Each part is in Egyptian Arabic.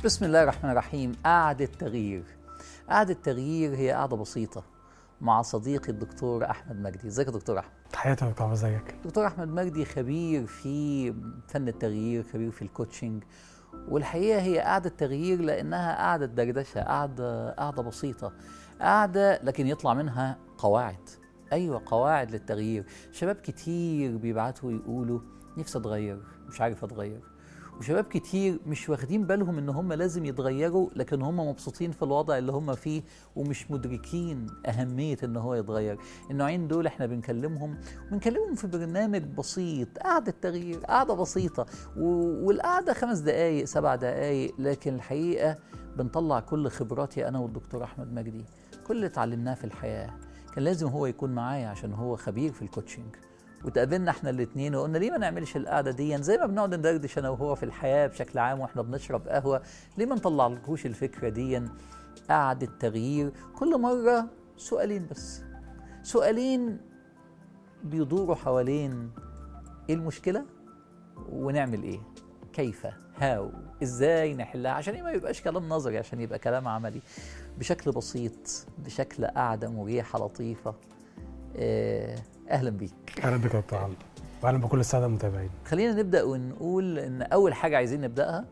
بسم الله الرحمن الرحيم قعدة تغيير قعدة تغيير هي قعدة بسيطة مع صديقي الدكتور أحمد مجدي ازيك يا دكتور أحمد تحياتي يا دكتور ازيك دكتور أحمد مجدي خبير في فن التغيير خبير في الكوتشنج والحقيقة هي قعدة تغيير لأنها قعدة دردشة قعدة قعدة بسيطة قعدة لكن يطلع منها قواعد أيوة قواعد للتغيير شباب كتير بيبعتوا يقولوا نفسي أتغير مش عارف أتغير وشباب كتير مش واخدين بالهم ان هم لازم يتغيروا لكن هم مبسوطين في الوضع اللي هم فيه ومش مدركين اهميه ان هو يتغير النوعين دول احنا بنكلمهم بنكلمهم في برنامج بسيط قعده تغيير قعده بسيطه و- والقعده خمس دقائق سبع دقائق لكن الحقيقه بنطلع كل خبراتي انا والدكتور احمد مجدي كل اللي اتعلمناه في الحياه كان لازم هو يكون معايا عشان هو خبير في الكوتشنج وتقابلنا احنا الاثنين وقلنا ليه ما نعملش القعده دي زي ما بنقعد ندردش انا وهو في الحياه بشكل عام واحنا بنشرب قهوه ليه ما نطلعلكوش الفكره دي قعده تغيير كل مره سؤالين بس سؤالين بيدوروا حوالين ايه المشكله ونعمل ايه كيف هاو ازاي نحلها عشان ما يبقاش كلام نظري عشان يبقى كلام عملي بشكل بسيط بشكل قعده مريحه لطيفه آه، اهلا بيك اهلا بك يا دكتور عمرو واهلا بكل الساده المتابعين خلينا نبدا ونقول ان اول حاجه عايزين نبداها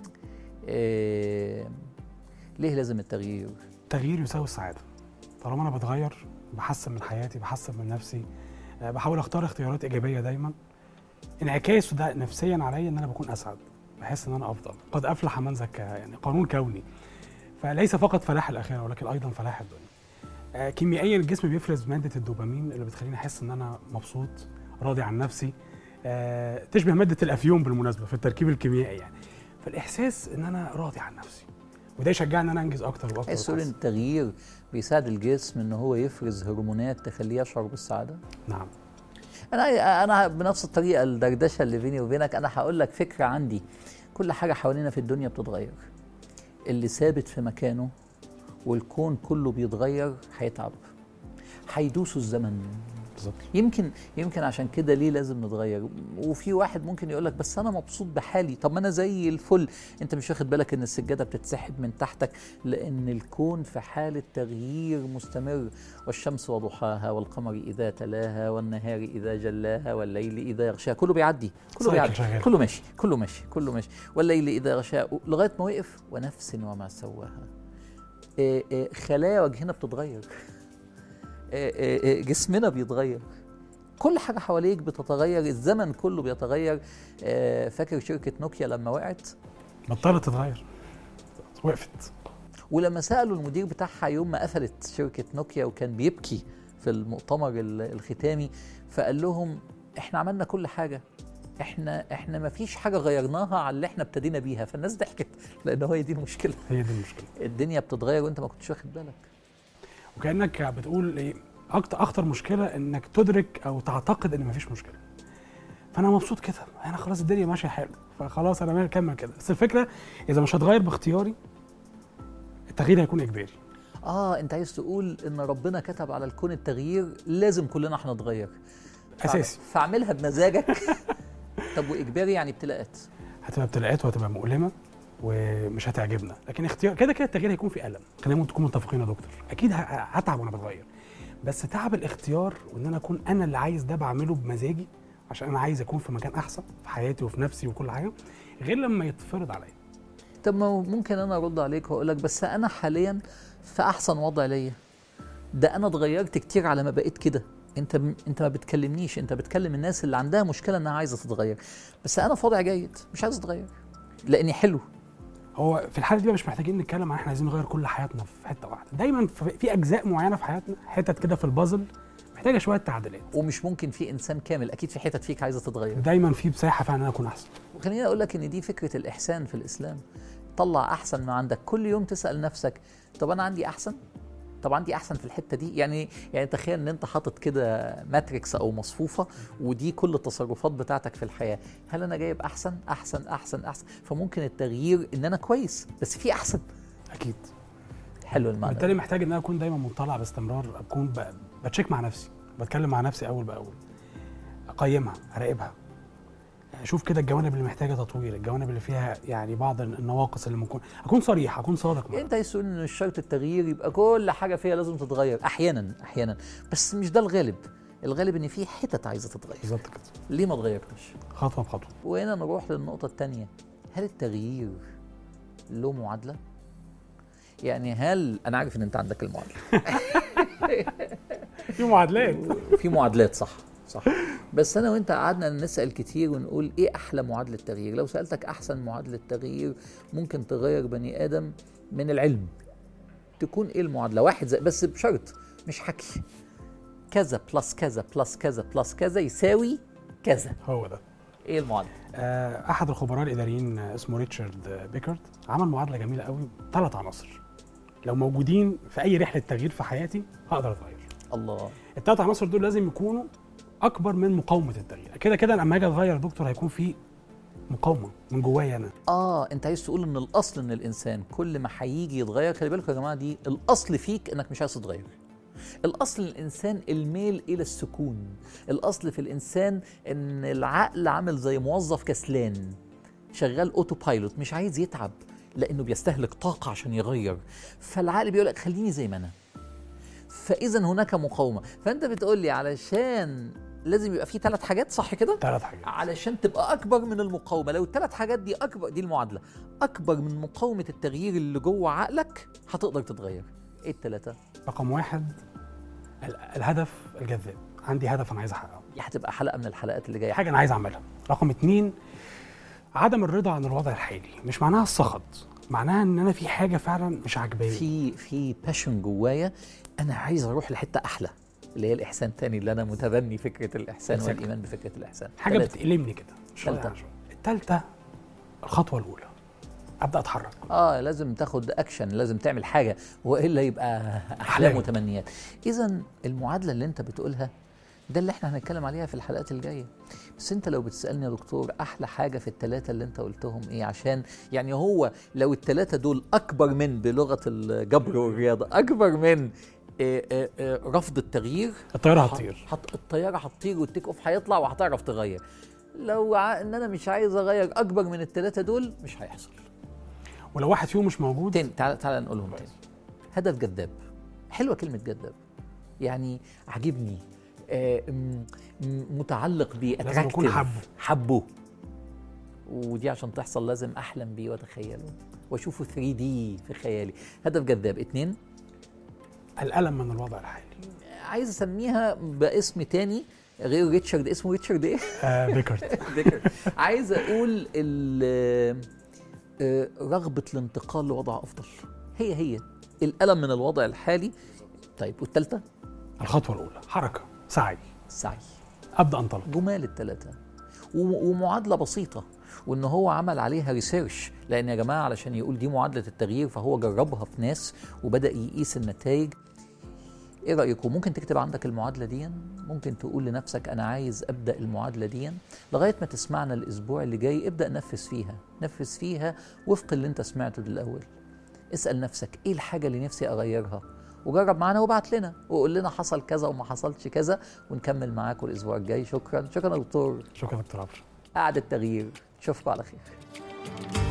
إيه ليه لازم التغيير التغيير يساوي السعاده طالما انا بتغير بحسن من حياتي بحسن من نفسي آه، بحاول اختار اختيارات ايجابيه دايما انعكاسه ده نفسيا عليا ان انا بكون اسعد بحس ان انا افضل قد افلح من زكاها يعني قانون كوني فليس فقط فلاح الاخره ولكن ايضا فلاح الدنيا آه، كيميائيا الجسم بيفرز ماده الدوبامين اللي بتخليني احس ان انا مبسوط راضي عن نفسي آه، تشبه ماده الافيون بالمناسبه في التركيب الكيميائي يعني فالاحساس ان انا راضي عن نفسي وده يشجعني ان انا انجز اكتر واكتر عايز تقول ان وأحسن. التغيير بيساعد الجسم ان هو يفرز هرمونات تخليه يشعر بالسعاده نعم انا انا بنفس الطريقه الدردشه اللي بيني وبينك انا هقول لك فكره عندي كل حاجه حوالينا في الدنيا بتتغير اللي ثابت في مكانه والكون كله بيتغير هيتعب هيدوسوا الزمن بالظبط يمكن يمكن عشان كده ليه لازم نتغير وفي واحد ممكن يقول لك بس انا مبسوط بحالي طب ما انا زي الفل انت مش واخد بالك ان السجاده بتتسحب من تحتك لان الكون في حاله تغيير مستمر والشمس وضحاها والقمر اذا تلاها والنهار اذا جلاها والليل اذا يغشاها كله بيعدي كله سايكل بيعدي شغال. كله ماشي كله ماشي كله ماشي والليل اذا غشاها لغايه ما وقف ونفس وما سواها إيه إيه خلايا وجهنا بتتغير إيه إيه إيه جسمنا بيتغير كل حاجة حواليك بتتغير الزمن كله بيتغير آه، فاكر شركة نوكيا لما وقعت بطلت تتغير وقفت ولما سألوا المدير بتاعها يوم ما قفلت شركة نوكيا وكان بيبكي في المؤتمر ال- الختامي فقال لهم احنا عملنا كل حاجة احنا احنا ما فيش حاجة غيرناها على اللي احنا ابتدينا بيها فالناس ضحكت لان هي دي المشكلة هي دي المشكله الدنيا بتتغير وانت ما كنتش واخد بالك وكانك بتقول ايه اكتر اخطر مشكله انك تدرك او تعتقد ان مفيش مشكله فانا مبسوط كده انا خلاص الدنيا ماشيه حلو فخلاص انا مكمل كده بس الفكره اذا مش هتغير باختياري التغيير هيكون اجباري اه انت عايز تقول ان ربنا كتب على الكون التغيير لازم كلنا هنتغير فع- اساسي فاعملها بمزاجك طب واجباري يعني ابتلاءات هتبقى ابتلاءات وهتبقى مؤلمه ومش هتعجبنا لكن اختيار كده كده التغيير هيكون في الم خلينا تكون متفقين يا دكتور اكيد ه- هتعب وانا بتغير بس تعب الاختيار وان انا اكون انا اللي عايز ده بعمله بمزاجي عشان انا عايز اكون في مكان احسن في حياتي وفي نفسي وكل حاجه غير لما يتفرض عليا طب ما هو ممكن انا ارد عليك واقول لك بس انا حاليا في احسن وضع ليا ده انا اتغيرت كتير على ما بقيت كده انت م... انت ما بتكلمنيش انت بتكلم الناس اللي عندها مشكله انها عايزه تتغير بس انا في وضع جيد مش عايز اتغير لاني حلو هو في الحاله دي بقى مش محتاجين نتكلم عن احنا عايزين نغير كل حياتنا في حته واحده دايما في في اجزاء معينه في حياتنا حتت كده في البازل محتاجه شويه تعديلات ومش ممكن في انسان كامل اكيد في حتت فيك عايزه تتغير دايما في مساحه فعلا ان انا اكون احسن وخليني اقول لك ان دي فكره الاحسان في الاسلام طلع احسن ما عندك كل يوم تسال نفسك طب انا عندي احسن طب عندي احسن في الحته دي يعني يعني تخيل ان انت حاطط كده ماتريكس او مصفوفه ودي كل التصرفات بتاعتك في الحياه هل انا جايب احسن احسن احسن احسن فممكن التغيير ان انا كويس بس في احسن اكيد حلو المعنى بالتالي محتاج ان انا اكون دايما مطلع باستمرار اكون ب- بتشيك مع نفسي بتكلم مع نفسي اول باول اقيمها اراقبها اشوف كده الجوانب اللي محتاجه تطوير الجوانب اللي فيها يعني بعض النواقص اللي ممكن اكون صريح اكون صادق معاك انت عايز تقول ان مش شرط التغيير يبقى كل حاجه فيها لازم تتغير احيانا احيانا بس مش ده الغالب الغالب ان في حتت عايزه تتغير بالظبط كده ليه ما اتغيرتش خطوه بخطوه وهنا نروح للنقطه الثانيه هل التغيير له معادله يعني هل انا عارف ان انت عندك المعادله في معادلات في معادلات صح صح بس انا وانت قعدنا نسال كتير ونقول ايه احلى معادله تغيير لو سالتك احسن معادله تغيير ممكن تغير بني ادم من العلم تكون ايه المعادله واحد زي بس بشرط مش حكي كذا بلس كذا بلس كذا بلس كذا يساوي كذا هو ده ايه المعادله آه، احد الخبراء الاداريين آه، اسمه ريتشارد بيكارد عمل معادله جميله قوي ثلاث عناصر لو موجودين في اي رحله تغيير في حياتي هقدر اتغير الله الثلاث عناصر دول لازم يكونوا اكبر من مقاومه التغيير كده كده لما اجي اتغير يا دكتور هيكون في مقاومه من جوايا انا اه انت عايز تقول ان الاصل ان الانسان كل ما هيجي يتغير خلي بالكم يا جماعه دي الاصل فيك انك مش عايز تتغير الاصل الانسان الميل الى السكون الاصل في الانسان ان العقل عامل زي موظف كسلان شغال اوتو بايلوت مش عايز يتعب لانه بيستهلك طاقه عشان يغير فالعقل بيقول لك خليني زي ما انا فاذا هناك مقاومه فانت بتقول لي علشان لازم يبقى في ثلاث حاجات صح كده ثلاث حاجات علشان تبقى اكبر من المقاومه لو الثلاث حاجات دي اكبر دي المعادله اكبر من مقاومه التغيير اللي جوه عقلك هتقدر تتغير ايه الثلاثه رقم واحد ال- الهدف الجذاب عندي هدف انا عايز احققه دي هتبقى حلقه من الحلقات اللي جايه حاجه انا عايز اعملها رقم اتنين عدم الرضا عن الوضع الحالي مش معناها السخط معناها ان انا في حاجه فعلا مش عاجباني في في باشن جوايا انا عايز اروح لحته احلى اللي هي الاحسان تاني اللي انا متبني فكره الاحسان Exactly. والايمان بفكره الاحسان حاجه تلاتة. بتألمني كده شوية تالتة. عن شوية. التالتة الخطوه الاولى ابدا اتحرك اه لازم تاخد اكشن لازم تعمل حاجه والا يبقى احلام أحلام. وتمنيات اذا المعادله اللي انت بتقولها ده اللي احنا هنتكلم عليها في الحلقات الجايه بس انت لو بتسالني يا دكتور احلى حاجه في الثلاثه اللي انت قلتهم ايه عشان يعني هو لو الثلاثه دول اكبر من بلغه الجبر والرياضه اكبر من آه، آه، آه، رفض التغيير الطياره هتطير هت... الطياره هتطير والتيك اوف هيطلع وهتعرف تغير لو ع... ان انا مش عايز اغير اكبر من الثلاثه دول مش هيحصل ولو واحد فيهم مش موجود تاني تعال تعال نقولهم تاني هدف جذاب حلوه كلمه جذاب يعني عاجبني آه م- م- متعلق بيه لازم أكون attractive، حابه. حبه ودي عشان تحصل لازم احلم بيه واتخيله واشوفه 3 دي في خيالي هدف جذاب اتنين الالم من الوضع الحالي عايز اسميها باسم تاني غير ريتشارد اسمه ريتشارد ايه؟ آه بيكارد ذكر عايز اقول ال- آه، رغبه الانتقال لوضع افضل هي هي الالم من الوضع الحالي طيب والثالثه الخطوه الاولى حركه سعي السعي ابدا انطلق جمال الثلاثه و- ومعادله بسيطه وان هو عمل عليها ريسيرش لان يا جماعه علشان يقول دي معادله التغيير فهو جربها في ناس وبدا يقيس النتائج ايه رايكم ممكن تكتب عندك المعادله دي ممكن تقول لنفسك انا عايز ابدا المعادله دي لغايه ما تسمعنا الاسبوع اللي جاي ابدا نفذ فيها نفذ فيها وفق اللي انت سمعته ده الاول اسال نفسك ايه الحاجه اللي نفسي اغيرها وجرب معانا وابعت لنا وقول لنا حصل كذا وما حصلش كذا ونكمل معاكم الاسبوع الجاي شكرا شكرا يا دكتور شكرا دكتور عبد قعدة تغيير نشوفكم على خير